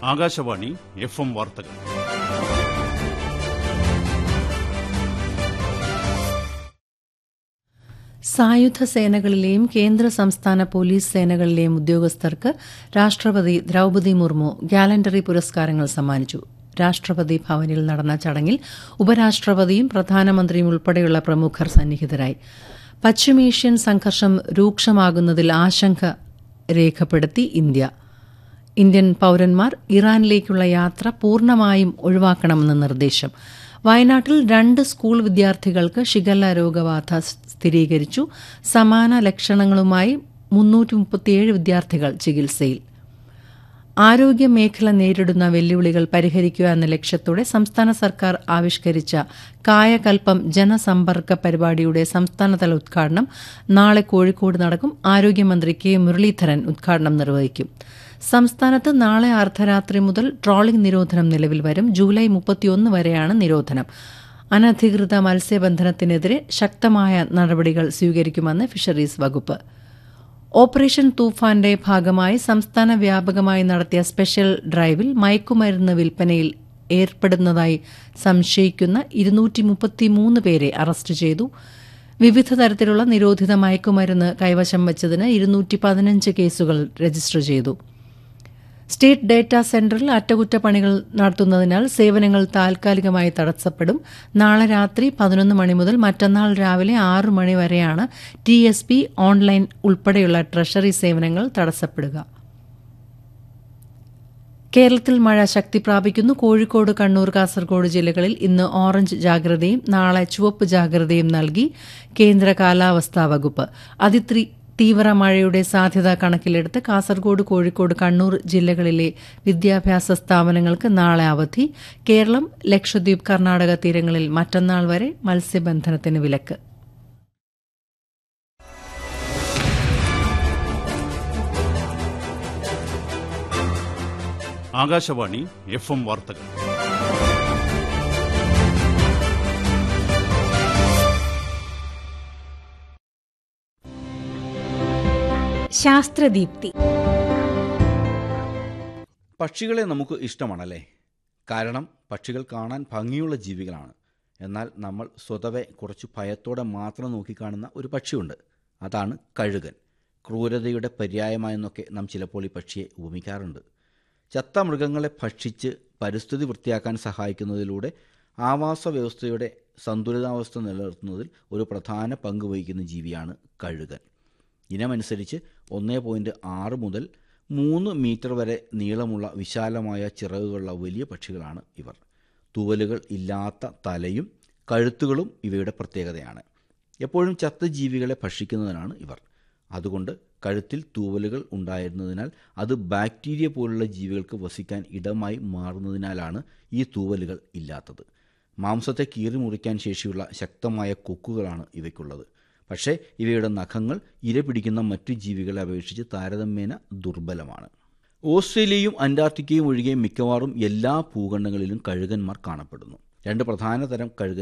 Akashvani F M വാർത്തകൾ സായുധ സേനകളിലെയും കേന്ദ്ര സംസ്ഥാന പോലീസ് സേനകളിലെയും ഉദ്യോഗസ്ഥർക്ക് രാഷ്ട്രപതി ദ്രൌപതി മുർമു ഗാലണ്ടറി പുരസ്കാരങ്ങൾ സമ്മാനിച്ചു രാഷ്ട്രപതി ഭവനിൽ നടന്ന ചടങ്ങിൽ ഉപരാഷ്ട്രപതിയും പ്രധാനമന്ത്രിയും ഉൾപ്പെടെയുള്ള പ്രമുഖർ സന്നിഹിതരായി പശ്ചിമേഷ്യൻ സംഘർഷം രൂക്ഷമാകുന്നതിൽ ആശങ്ക രേഖപ്പെടുത്തി ഇന്ത്യ ഇന്ത്യൻ പൌരന്മാർ ഇറാനിലേക്കുള്ള യാത്ര പൂർണ്ണമായും ഒഴിവാക്കണമെന്ന് നിർദ്ദേശം വയനാട്ടിൽ രണ്ട് സ്കൂൾ വിദ്യാർത്ഥികൾക്ക് ഷിഗല്ല രോഗബാധ സ്ഥിരീകരിച്ചു സമാന ലക്ഷണങ്ങളുമായി മുന്നൂറ്റി മുപ്പത്തിയേഴ് വിദ്യാർത്ഥികൾ ചികിത്സയിൽ ആരോഗ്യ മേഖല നേരിടുന്ന വെല്ലുവിളികൾ പരിഹരിക്കുക എന്ന ലക്ഷ്യത്തോടെ സംസ്ഥാന സർക്കാർ ആവിഷ്കരിച്ച കായകൽപ്പം ജനസമ്പർക്ക പരിപാടിയുടെ സംസ്ഥാനതല ഉദ്ഘാടനം നാളെ കോഴിക്കോട് നടക്കും ആരോഗ്യമന്ത്രി കെ മുരളീധരൻ ഉദ്ഘാടനം നിർവഹിക്കും സംസ്ഥാനത്ത് നാളെ അർദ്ധരാത്രി മുതൽ ട്രോളിംഗ് നിരോധനം നിലവിൽ വരും ജൂലൈ മുപ്പത്തിയൊന്ന് വരെയാണ് നിരോധനം അനധികൃത മത്സ്യബന്ധനത്തിനെതിരെ ശക്തമായ നടപടികൾ സ്വീകരിക്കുമെന്ന് ഫിഷറീസ് വകുപ്പ് ഓപ്പറേഷൻ തൂഫാന്റെ ഭാഗമായി സംസ്ഥാന വ്യാപകമായി നടത്തിയ സ്പെഷ്യൽ ഡ്രൈവിൽ മയക്കുമരുന്ന് വിൽപ്പനയിൽ ഏർപ്പെടുന്നതായി സംശയിക്കുന്ന ഇരുന്നൂറ്റി മുപ്പത്തിമൂന്ന് പേരെ അറസ്റ്റ് ചെയ്തു വിവിധ തരത്തിലുള്ള നിരോധിത മയക്കുമരുന്ന് കൈവശം വച്ചതിന് ഇരുന്നൂറ്റി പതിനഞ്ച് കേസുകൾ രജിസ്റ്റർ ചെയ്തു സ്റ്റേറ്റ് ഡേറ്റാ സെന്ററിൽ അറ്റകുറ്റപ്പണികൾ നടത്തുന്നതിനാൽ സേവനങ്ങൾ താൽക്കാലികമായി തടസ്സപ്പെടും നാളെ രാത്രി പതിനൊന്ന് മണി മുതൽ മറ്റന്നാൾ രാവിലെ ആറു മണി വരെയാണ് ടി എസ് പി ഓൺലൈൻ ഉൾപ്പെടെയുള്ള ട്രഷറി സേവനങ്ങൾ തടസ്സപ്പെടുക കേരളത്തിൽ മഴ ശക്തി പ്രാപിക്കുന്നു കോഴിക്കോട് കണ്ണൂർ കാസർഗോഡ് ജില്ലകളിൽ ഇന്ന് ഓറഞ്ച് ജാഗ്രതയും നാളെ ചുവപ്പ് ജാഗ്രതയും നൽകി കേന്ദ്ര കാലാവസ്ഥാ വകുപ്പ് അതിത്രി തീവ്ര മഴയുടെ സാധ്യത കണക്കിലെടുത്ത് കാസർഗോഡ് കോഴിക്കോട് കണ്ണൂർ ജില്ലകളിലെ വിദ്യാഭ്യാസ സ്ഥാപനങ്ങൾക്ക് നാളെ അവധി കേരളം ലക്ഷദ്വീപ് കർണാടക തീരങ്ങളിൽ മറ്റന്നാൾ വരെ മത്സ്യബന്ധനത്തിന് വിലക്ക് ആകാശവാണി എഫ് എം വാർത്തകൾ ശാസ്ത്രദീപ്തി പക്ഷികളെ നമുക്ക് ഇഷ്ടമാണല്ലേ കാരണം പക്ഷികൾ കാണാൻ ഭംഗിയുള്ള ജീവികളാണ് എന്നാൽ നമ്മൾ സ്വതവെ കുറച്ച് ഭയത്തോടെ മാത്രം നോക്കിക്കാണുന്ന ഒരു പക്ഷിയുണ്ട് അതാണ് കഴുകൻ ക്രൂരതയുടെ പര്യായമായെന്നൊക്കെ നാം ചിലപ്പോൾ ഈ പക്ഷിയെ ഉപമിക്കാറുണ്ട് ചത്ത മൃഗങ്ങളെ ഭക്ഷിച്ച് പരിസ്ഥിതി വൃത്തിയാക്കാൻ സഹായിക്കുന്നതിലൂടെ ആവാസ വ്യവസ്ഥയുടെ സന്തുലിതാവസ്ഥ നിലനിർത്തുന്നതിൽ ഒരു പ്രധാന പങ്ക് വഹിക്കുന്ന ജീവിയാണ് കഴുകൻ ഇനമനുസരിച്ച് ഒന്നേ പോയിൻറ്റ് ആറ് മുതൽ മൂന്ന് മീറ്റർ വരെ നീളമുള്ള വിശാലമായ ചിറകുകളുള്ള വലിയ പക്ഷികളാണ് ഇവർ തൂവലുകൾ ഇല്ലാത്ത തലയും കഴുത്തുകളും ഇവയുടെ പ്രത്യേകതയാണ് എപ്പോഴും ചത്ത ജീവികളെ ഭക്ഷിക്കുന്നതിനാണ് ഇവർ അതുകൊണ്ട് കഴുത്തിൽ തൂവലുകൾ ഉണ്ടായിരുന്നതിനാൽ അത് ബാക്ടീരിയ പോലുള്ള ജീവികൾക്ക് വസിക്കാൻ ഇടമായി മാറുന്നതിനാലാണ് ഈ തൂവലുകൾ ഇല്ലാത്തത് മാംസത്തെ കീറി മുറിക്കാൻ ശേഷിയുള്ള ശക്തമായ കൊക്കുകളാണ് ഇവയ്ക്കുള്ളത് പക്ഷേ ഇവയുടെ നഖങ്ങൾ ഇര പിടിക്കുന്ന മറ്റു ജീവികളെ അപേക്ഷിച്ച് താരതമ്യേന ദുർബലമാണ് ഓസ്ട്രേലിയയും അന്റാർട്ടിക്കയും ഒഴികെ മിക്കവാറും എല്ലാ ഭൂഖണ്ഡങ്ങളിലും കഴുകന്മാർ കാണപ്പെടുന്നു രണ്ട് പ്രധാന തരം കഴുകൻ